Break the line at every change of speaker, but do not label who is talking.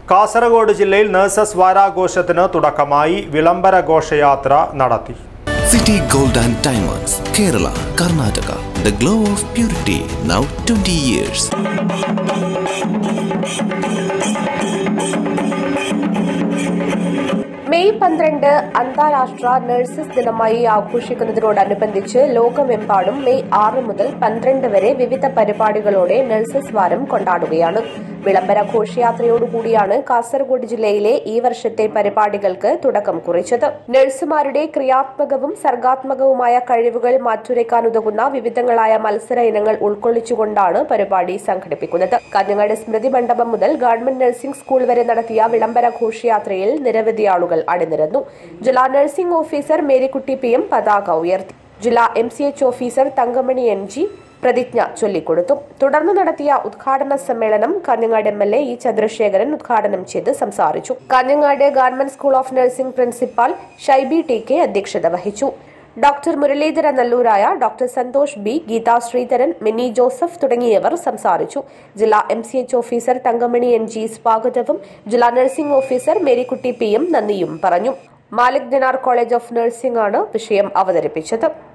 കാസർഗോഡ് ജില്ലയിൽ നഴ്സസ് വാരാഘോഷത്തിന് തുടക്കമായി വിളംബര ഘോഷയാത്ര നടത്തി
City Gold and Diamonds, Kerala, Karnataka. The glow of purity, now 20 years.
May പന്ത്രണ്ട് അന്താരാഷ്ട്ര നഴ്സസ് ദിനമായി ആഘോഷിക്കുന്നതിനോടനുബന്ധിച്ച് ലോകമെമ്പാടും മെയ് ആറ് മുതൽ പന്ത്രണ്ട് വരെ വിവിധ പരിപാടികളോടെ നഴ്സസ് വാരം കൊണ്ടാടുകയാണ് വിളംബര ഘോഷയാത്രയോടുകൂടിയാണ് കാസർഗോഡ് ജില്ലയിലെ ഈ വർഷത്തെ പരിപാടികൾക്ക് തുടക്കം കുറിച്ചത് നഴ്സുമാരുടെ ക്രിയാത്മകവും സർഗാത്മകവുമായ കഴിവുകൾ മാറ്റുരയ്ക്കാനുതകുന്ന വിവിധങ്ങളായ മത്സര ഇനങ്ങൾ ഉൾക്കൊള്ളിച്ചുകൊണ്ടാണ് പരിപാടി സംഘടിപ്പിക്കുന്നത് കാഞ്ഞങ്ങാട് സ്മൃതി മണ്ഡപം മുതൽ ഗവൺമെന്റ് നഴ്സിംഗ് സ്കൂൾ വരെ നടത്തിയ വിളംബര ഘോഷയാത്രയിൽ നിരവധി ആളുകൾ അണിനിരന്നു ജില്ലാ nursing officer Marykutty P M പതാക ഉയർത്തി ജില്ലാ M C H officer Thankamani N G പ്രതിജ്ഞ ചൊല്ലിക്കൊടുത്തു തുടർന്ന് നടത്തിയ ഉദ്ഘാടന സമ്മേളനം Kanhangad M L A E Chandrasekharan ഉദ്ഘാടനം ചെയ്ത് സംസാരിച്ചു Kanhangad government school of nursing principal Shaiby T K അധ്യക്ഷത വഹിച്ചു ഡോക്ടർ മുരളീധര നല്ലൂരായ ഡോക്ടർ സന്തോഷ് ബി ഗീതാ ശ്രീധരൻ മിനി ജോസഫ് തുടങ്ങിയവർ സംസാരിച്ചു ജില്ലാ M C H officer Thankamani N G സ്വാഗതവും ജില്ലാ nursing officer Marykutty P M നന്ദിയും പറഞ്ഞു Malik Dinar college of nursing ആണ് വിഷയം അവതരിപ്പിച്ചത്